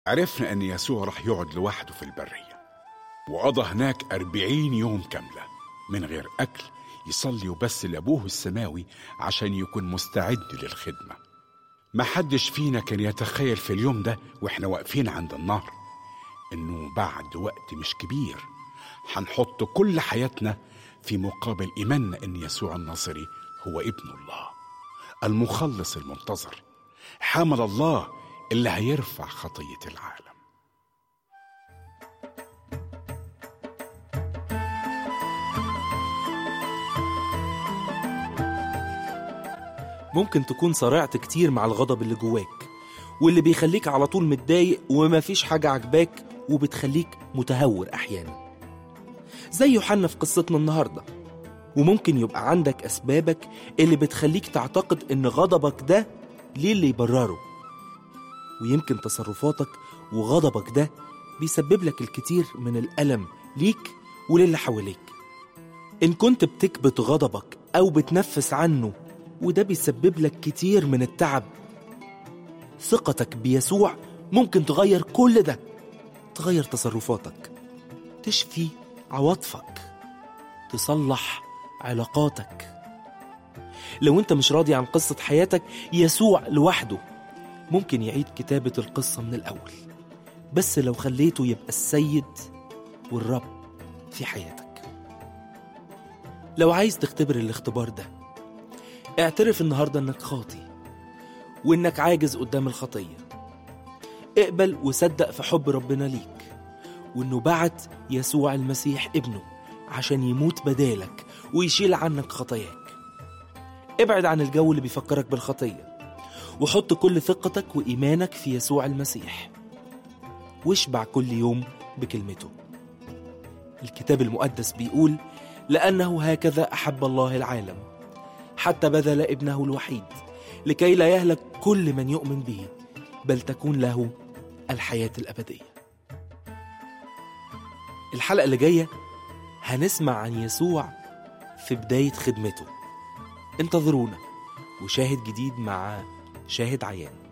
عرفنا أن يسوع راح يقعد لوحده في البرية وقضى هناك أربعين يوم كاملة من غير أكل يصلي وبس لأبوه السماوي عشان يكون مستعد للخدمة محدش فينا كان يتخيل في اليوم ده واحنا واقفين عند النهر انه بعد وقت مش كبير هنحط كل حياتنا في مقابل ايماننا ان يسوع الناصري هو ابن الله المخلص المنتظر حمل الله اللي هيرفع خطيه العالم ممكن تكون صارعت كتير مع الغضب اللي جواك واللي بيخليك على طول متضايق ومفيش حاجة عجباك وبتخليك متهور أحيانا زي يوحنا في قصتنا النهاردة وممكن يبقى عندك أسبابك اللي بتخليك تعتقد إن غضبك ده ليه اللي يبرره ويمكن تصرفاتك وغضبك ده بيسبب لك الكتير من الألم ليك وللي حواليك إن كنت بتكبت غضبك أو بتنفس عنه وده بيسبب لك كتير من التعب ثقتك بيسوع ممكن تغير كل ده تغير تصرفاتك تشفي عواطفك تصلح علاقاتك لو انت مش راضي عن قصة حياتك يسوع لوحده ممكن يعيد كتابة القصة من الأول بس لو خليته يبقى السيد والرب في حياتك لو عايز تختبر الاختبار ده اعترف النهاردة انك خاطي وانك عاجز قدام الخطية اقبل وصدق في حب ربنا ليك وانه بعت يسوع المسيح ابنه عشان يموت بدالك ويشيل عنك خطاياك ابعد عن الجو اللي بيفكرك بالخطية وحط كل ثقتك وإيمانك في يسوع المسيح واشبع كل يوم بكلمته الكتاب المقدس بيقول لأنه هكذا أحب الله العالم حتى بذل ابنه الوحيد لكي لا يهلك كل من يؤمن به بل تكون له الحياة الأبدية الحلقة اللي جاية هنسمع عن يسوع في بداية خدمته انتظرونا وشاهد جديد مع شاهد عيان